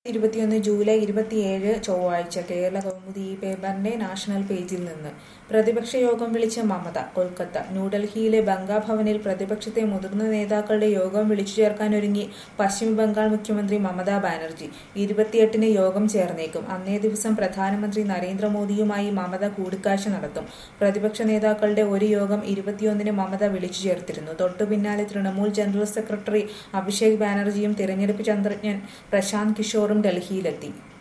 ഇരുപത്തിയൊന്ന് ജൂലൈ ഇരുപത്തിയേഴ് ചൊവ്വാഴ്ച കേരള കൗമുദി ഈ പേപ്പറിന്റെ നാഷണൽ പേജിൽ നിന്ന് പ്രതിപക്ഷ യോഗം വിളിച്ച മമത കൊൽക്കത്ത ന്യൂഡൽഹിയിലെ ബംഗാഭവനിൽ പ്രതിപക്ഷത്തെ മുതിർന്ന നേതാക്കളുടെ യോഗം വിളിച്ചു ചേർക്കാനൊരുങ്ങി പശ്ചിമ ബംഗാൾ മുഖ്യമന്ത്രി മമതാ ബാനർജി ഇരുപത്തിയെട്ടിന് യോഗം ചേർന്നേക്കും അന്നേ ദിവസം പ്രധാനമന്ത്രി നരേന്ദ്രമോദിയുമായി മമത കൂടിക്കാഴ്ച നടത്തും പ്രതിപക്ഷ നേതാക്കളുടെ ഒരു യോഗം ഇരുപത്തിയൊന്നിന് മമത വിളിച്ചു ചേർത്തിരുന്നു തൊട്ടു പിന്നാലെ തൃണമൂൽ ജനറൽ സെക്രട്ടറി അഭിഷേക് ബാനർജിയും തിരഞ്ഞെടുപ്പ് തന്ത്രജ്ഞൻ പ്രശാന്ത് കിഷോറും ഡൽഹിയിലെത്തി